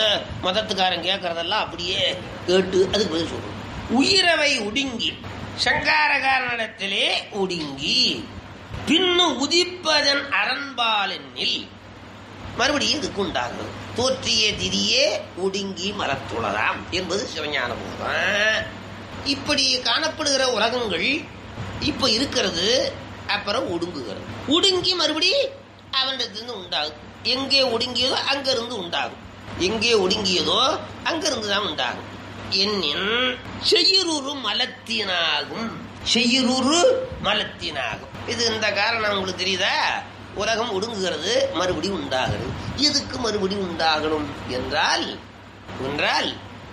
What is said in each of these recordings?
மதத்துக்காரன் கேட்கறதெல்லாம் அப்படியே கேட்டு அதுக்கு பதில் சொல்லணும் உயிரவை ஒடுங்கி சங்காரகாரனிடத்திலே ஒடுங்கி பின்னு உதிப்பதன் அரண்பாலெண்ணில் மறுபடியும் இதுக்கு உண்டாகும் தோற்றிய திரியே ஒடுங்கி மலத்துளதாம் என்பது சிவஞான போதம் இப்படி காணப்படுகிற உலகங்கள் இப்ப இருக்கிறது அப்புறம் ஒடுங்குகிறது ஒடுங்கி மறுபடி அவனிடத்திலிருந்து உண்டாகும் எங்கே ஒடுங்கியதோ அங்கிருந்து உண்டாகும் எங்கே ஒடுங்கியதோ அங்கிருந்து தான் உண்டாகும் என்னின் செய்யுரு மலத்தினாகும் செய்யுரு மலத்தினாகும் இது இந்த காரணம் உங்களுக்கு தெரியுதா உலகம் ஒடுங்குகிறது மறுபடியும் உண்டாகிறது எதுக்கு மறுபடியும் உண்டாகணும் என்றால் என்றால்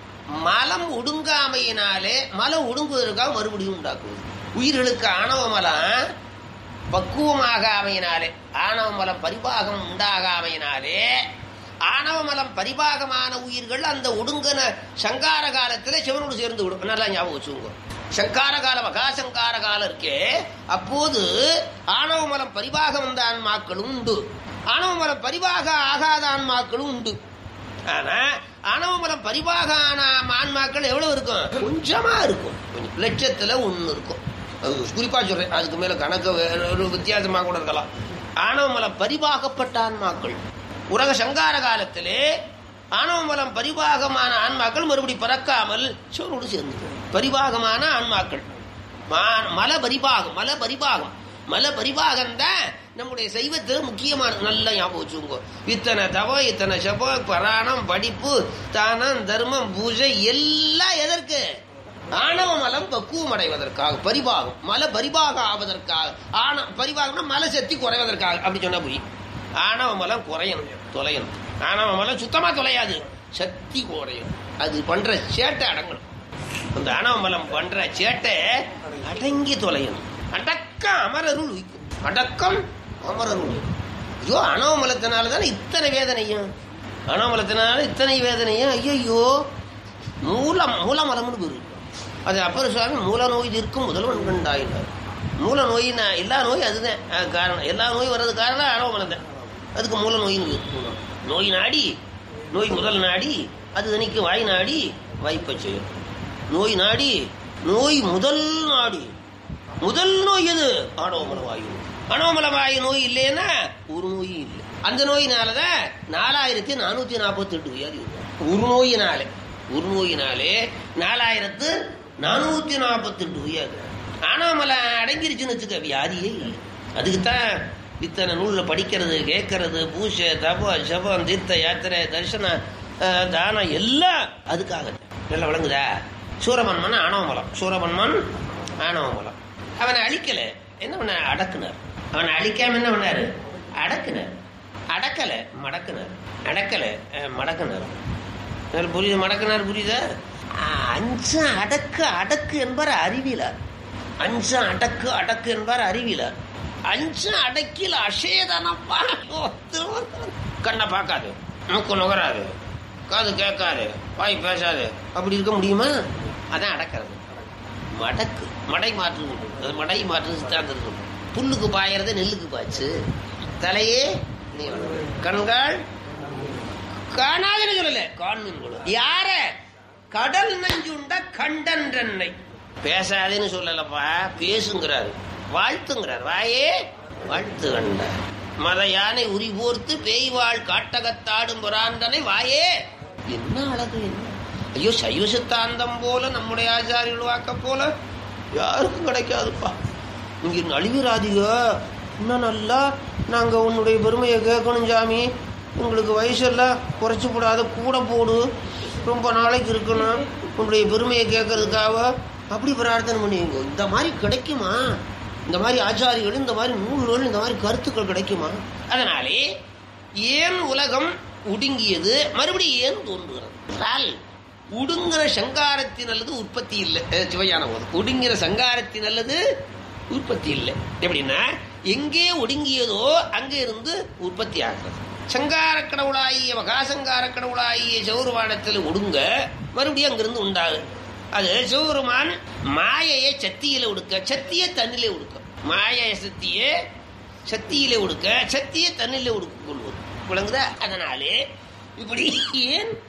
மலம் ஒடுங்காமையினாலே மலம் ஒடுங்குவதற்காக மறுபடியும் உண்டாக்குவது உயிர்களுக்கு ஆணவ மலம் பக்குவமாக அமையினாலே ஆணவ மலம் பரிபாகம் உண்டாகாமையினாலே ஆணவ மலம் பரிபாகமான உயிர்கள் அந்த ஒடுங்கன சங்கார காலத்துல சிவனோடு சேர்ந்து விடும் நல்லா ஞாபகம் வச்சுக்கோங்க சங்கார காலம் மகாசங்கார காலம் இருக்கே அப்போது ஆணவ மலம் பரிபாகம் வந்த ஆன்மாக்களும் உண்டு ஆணவ மலம் பரிபாக ஆகாத ஆன்மாக்களும் உண்டு ஆனா ஆணவ மலம் பரிபாக ஆன ஆன்மாக்கள் எவ்வளவு இருக்கும் கொஞ்சமா இருக்கும் கொஞ்சம் லட்சத்துல ஒண்ணு இருக்கும் அது குறிப்பா சொல்றேன் அதுக்கு மேல கணக்கு வேற ஒரு வித்தியாசமா கூட இருக்கலாம் ஆணவ மலம் பரிபாகப்பட்ட ஆன்மாக்கள் உலக சங்கார காலத்திலே ஆணவ மலம் பரிபாகமான ஆன்மாக்கள் மறுபடி பறக்காமல் சிவனோடு சேர்ந்து பரிபாகமான ஆன்மாக்கள் மா- மல பரிபாகம் மல பரிபாகம் மல பரிபாகம் தான் நம்முடைய சைவத்தில் முக்கியமான நல்ல ஞாபகம் வச்சுக்கோங்க இத்தனை தவம் இத்தனை சபம் பராணம் படிப்பு தானம் தர்மம் பூஜை எல்லாம் எதற்கு ஆணவ மலம் பக்குவம் அடைவதற்காக பரிபாகம் மல பரிபாக ஆவதற்காக ஆண பரிபாகம்னா மலை சக்தி குறைவதற்காக அப்படி சொன்னா போய் ஆணவ மலம் குறையணும் தொலையணும் ஆணவ மலம் சுத்தமா தொலையாது சக்தி குறையும் அது பண்ற சேட்டை அடங்கணும் அந்த ஆணவ மலம் பண்ற சேட்டை அடங்கி தொலையணும் அடக்கம் அமரருள் உய்க்கும் அடக்கம் அமரருள் உய்க்கும். ஐயோ அணவ மலத்தினால தானே இத்தனை வேதனையும் அணவ மலத்தினால இத்தனை வேதனையும் ஐயோ மூலம் மூலமலம்னு பேரு அது அப்பர் சுவாமி மூல நோய் இருக்கும் முதல்வன் கண்டாயினார் மூல நோயினா எல்லா நோயும் அதுதான் அது காரணம் எல்லா நோயும் வர்றது காரணம் அணவ மலம் தான் அதுக்கு மூல நோயின்னு பேரு. நோய் நாடி நோய் முதல் நாடி அது தனிக்கு வாய் நாடி வாய்ப்பை செய்யும் நோய் நாடி நோய் முதல் நாடி முதல் நோய் எது ஆணவமல வாயு ஆணவமல வாயு நோய் இல்லைன்னா ஒரு நோயும் இல்லை அந்த நோயினாலதான் நாலாயிரத்தி நானூத்தி நாற்பத்தி எட்டு வியாதி வருது. ஒரு நோயினாலே ஒரு நோயினாலே நாலாயிரத்து நானூத்தி நாற்பத்தி எட்டு வியாதி ஆணவமல அடங்கிருச்சுன்னு வச்சுக்க வியாதியே இல்லை அதுக்குத்தான் இத்தனை நூல்ல படிக்கிறது கேட்கறது பூஜை தப ஜபம் தீர்த்த யாத்திரை தரிசனம் அஹ், தானம் எல்லாம் அதுக்காக நல்லா விளங்குதா சூரபன்மன் ஆணவமலம் சூரபன்மன் ஆணவமலம் அவனை அழிக்கல என்ன பண்ண அடக்குனார் அவனை அழிக்காம என்ன பண்ணாரு அடக்குனார் அடக்கல மடக்குனார் அடக்கல அஹ், மடக்குனார் நல்லா புரியுது மடக்குனார் புரியுதா அஹ், அஞ்சம் அடக்கு அடக்கு என்பார் அறிவிலார் அஞ்சம் அடக்கு அடக்கு என்பார் அறிவிலார் அஞ்சம் அடக்கில் அசேதனப்பா கண்ணை பார்க்காது மூக்கு நுகராது காது கேட்காது வாய் பேசாது அப்படி இருக்க முடியுமா அதான் அடக்கிறது மடக்கு மடை மாற்று அது மடை மாற்று சித்தாந்தம் இருக்கும் புல்லுக்கு பாயறது நெல்லுக்கு பாய்ச்சு தலையே நீ வளரு. கண்கள் காணாதுன்னு சொல்லல காண்மின் யார கடல் நஞ்சுண்ட கண்டன்றன்னை பேசாதேன்னு சொல்லலப்பா பேசுங்கிறாரு வாழ்த்துங்கிறார் வாயே வாழ்த்து கண்ட மத யானை உரி போர்த்து பேய்வாள் காட்டகத்தாடும் புராந்தனை வாயே என்ன அழகு என்ன ஐயோ சைவ சித்தாந்தம் போல நம்முடைய ஆச்சாரியர்கள் வாக்க போல யாருக்கும் கிடைக்காதுப்பா இங்க நழுவிராதிக இன்னும் நல்லா நாங்க உன்னுடைய பெருமையை கேட்கணும் சாமி உங்களுக்கு வயசெல்லாம் குறைச்சி போடாத கூட போடு ரொம்ப நாளைக்கு இருக்கணும் உன்னுடைய பெருமையை கேட்கறதுக்காக அப்படி பிரார்த்தனை பண்ணுவீங்க இந்த மாதிரி கிடைக்குமா இந்த மாதிரி ஆச்சாரிகள் இந்த மாதிரி நூல்கள் இந்த மாதிரி கருத்துக்கள் கிடைக்குமா அதனாலே ஏன் உலகம் ஒடுங்கியது மறுபடியும் ஏன் தோன்றுகிறது என்றால் உடுங்கிற சங்காரத்தின் அல்லது உற்பத்தி இல்லை அஹ் சிவஞான போதும் ஒடுங்கிற சங்காரத்தின் அல்லது உற்பத்தி இல்லை எப்படின்னா எங்கே ஒடுங்கியதோ அங்கே இருந்து உற்பத்தி ஆகிறது சங்கார கடவுளாகிய மகாசங்கார கடவுளாகிய சௌருவானத்தில் ஒடுங்க மறுபடியும் அங்கிருந்து உண்டாகுது அது சிவபெருமான் மாயையை சத்தியில உடுக்க சத்திய தண்ணிலே உடுக்க மாய சத்தியே சத்தியிலே உடுக்க சத்திய தண்ணிலே உடுக்க கொள்வது விளங்குதா அதனாலே இப்படி ஏன்